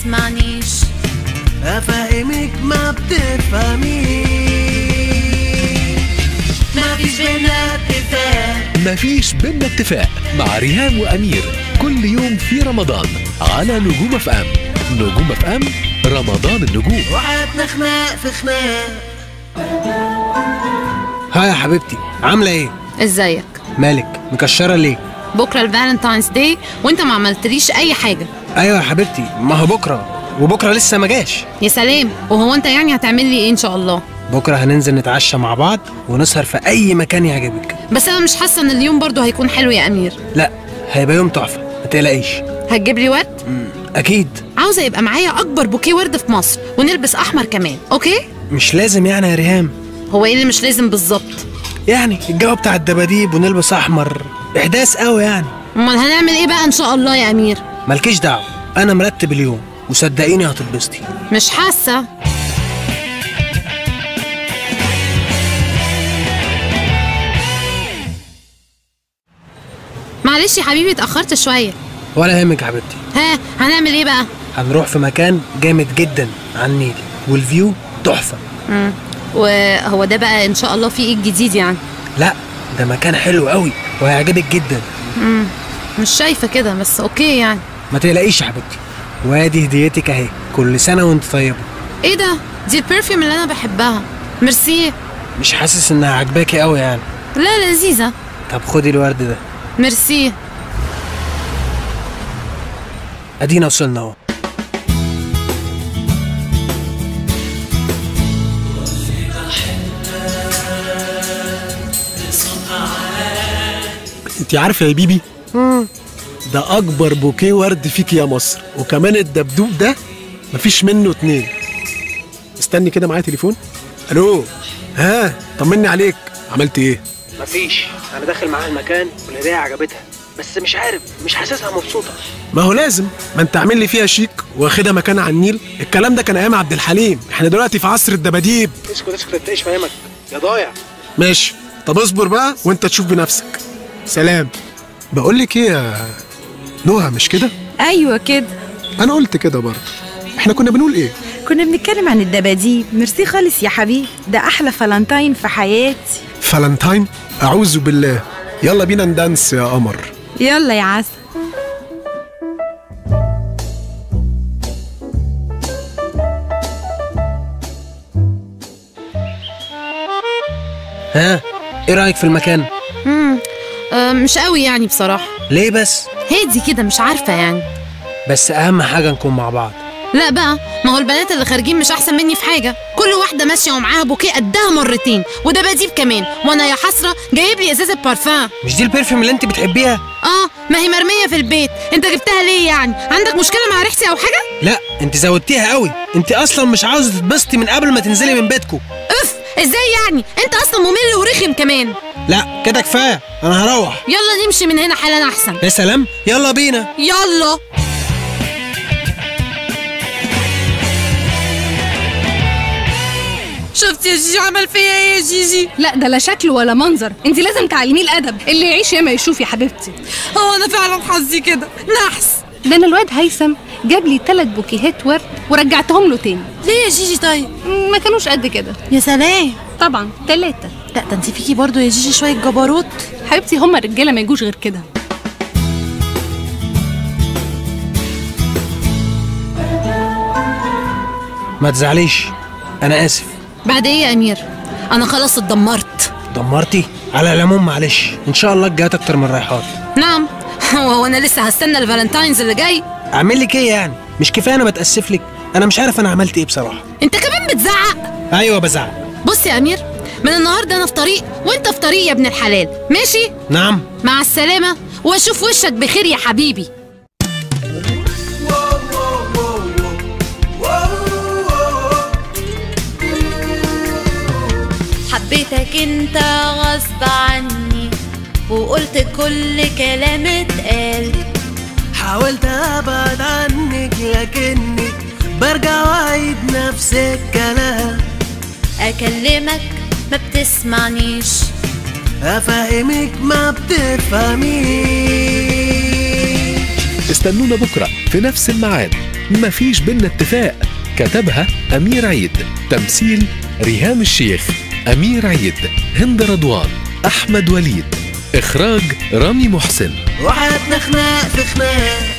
بتسمعنيش افهمك ما بتفهميش مفيش بينا اتفاق مفيش بينا اتفاق مع ريهام وأمير كل يوم في رمضان على نجوم اف ام نجوم اف ام رمضان النجوم وقعدنا خناق في خناق ها يا حبيبتي عامله ايه ازيك مالك مكشره ليه بكره الفالنتاينز داي وانت ما عملتليش اي حاجه ايوه يا حبيبتي ما هو بكره وبكره لسه ما جاش يا سلام وهو انت يعني هتعمل لي ايه ان شاء الله بكره هننزل نتعشى مع بعض ونسهر في اي مكان يعجبك بس انا مش حاسه ان اليوم برضو هيكون حلو يا امير لا هيبقى يوم تحفه ما تقلقيش هتجيب لي ورد اكيد عاوزه يبقى معايا اكبر بوكيه ورد في مصر ونلبس احمر كمان اوكي مش لازم يعني يا ريهام هو ايه اللي مش لازم بالظبط يعني الجو بتاع الدباديب ونلبس احمر احداث قوي يعني امال هنعمل ايه بقى ان شاء الله يا امير مالكيش دعوه انا مرتب اليوم وصدقيني هتتبسطي مش حاسه معلش يا حبيبي اتاخرت شويه ولا يهمك يا حبيبتي ها هنعمل ايه بقى هنروح في مكان جامد جدا على النيل والفيو تحفه مم. وهو ده بقى ان شاء الله فيه ايه جديد يعني لا ده مكان حلو قوي وهيعجبك جدا مم. مش شايفه كده بس اوكي يعني ما تقلقيش يا حبيبتي وادي هديتك اهي كل سنه وانت طيبه ايه ده دي البرفيوم اللي انا بحبها ميرسي مش حاسس انها عجباكي قوي يعني لا لذيذه طب خدي الورد ده ميرسي ادينا وصلنا اهو انت عارفه يا بيبي ده اكبر بوكيه ورد فيك يا مصر وكمان الدبدوب ده مفيش منه اتنين استني كده معايا تليفون الو ها طمني عليك عملت ايه مفيش انا داخل معاها المكان والهديه عجبتها بس مش عارف مش حاسسها مبسوطه ما هو لازم ما انت عامل لي فيها شيك واخدها مكان على النيل الكلام ده كان ايام عبد الحليم احنا دلوقتي في عصر الدباديب اسكت اسكت انت ايش فاهمك يا ضايع ماشي طب اصبر بقى وانت تشوف بنفسك سلام بقول لك ايه يا نهى مش كده ايوه كده انا قلت كده برضه احنا كنا بنقول ايه كنا بنتكلم عن الدباديب ميرسي خالص يا حبيبي ده احلى فالنتاين في حياتي فالنتاين اعوذ بالله يلا بينا ندانس يا قمر يلا يا عسل ها ايه رايك في المكان مم. أه مش قوي يعني بصراحه ليه بس هادي كده مش عارفه يعني بس اهم حاجه نكون مع بعض لا بقى ما هو البنات اللي خارجين مش احسن مني في حاجه كل واحده ماشيه ومعاها بوكيه قدها مرتين ودباديب كمان وانا يا حسره جايب لي ازازه بارفان مش دي البرفيوم اللي انت بتحبيها اه ما هي مرميه في البيت انت جبتها ليه يعني عندك مشكله مع ريحتي او حاجه لا انت زودتيها قوي انت اصلا مش عاوزه تتبسطي من قبل ما تنزلي من بيتكم اف ازاي يعني انت اصلا ممل ورخم كمان لا كده كفايه انا هروح يلا نمشي من هنا حالا احسن يا سلام يلا بينا يلا شفت يا جيجي عمل فيا ايه يا جيجي لا ده لا شكل ولا منظر انت لازم تعلميه الادب اللي يعيش ياما يشوف يا حبيبتي هو انا فعلا حظي كده نحس ده انا الواد هيثم جاب لي ثلاث بوكيهات ورد ورجعتهم له تاني ليه يا جيجي طيب ما كانوش قد كده يا سلام طبعا ثلاثة لا ده انت فيكي برضو يا جيجي شويه جبروت حبيبتي هما الرجاله ما يجوش غير كده ما تزعليش انا اسف بعد ايه يا امير انا خلاص اتدمرت دمرتي على العموم معلش ان شاء الله الجهات اكتر من رايحات نعم هو انا لسه هستنى الفالنتاينز اللي جاي اعمل لك ايه يعني مش كفايه انا بتاسف لك انا مش عارف انا عملت ايه بصراحه انت كمان بتزعق ايوه بزعل بص يا امير من النهارده انا في طريق وانت في طريق يا ابن الحلال ماشي نعم مع السلامه واشوف وشك بخير يا حبيبي حبيتك انت غصب عني وقلت كل كلام اتقال حاولت ابعد عنك لكني برجع واعيد نفس الكلام اكلمك ما بتسمعنيش افهمك ما بتفهميش استنونا بكرة في نفس الميعاد مفيش بينا اتفاق كتبها أمير عيد تمثيل ريهام الشيخ أمير عيد هند رضوان أحمد وليد إخراج رامي محسن وحياتنا خناق في خناق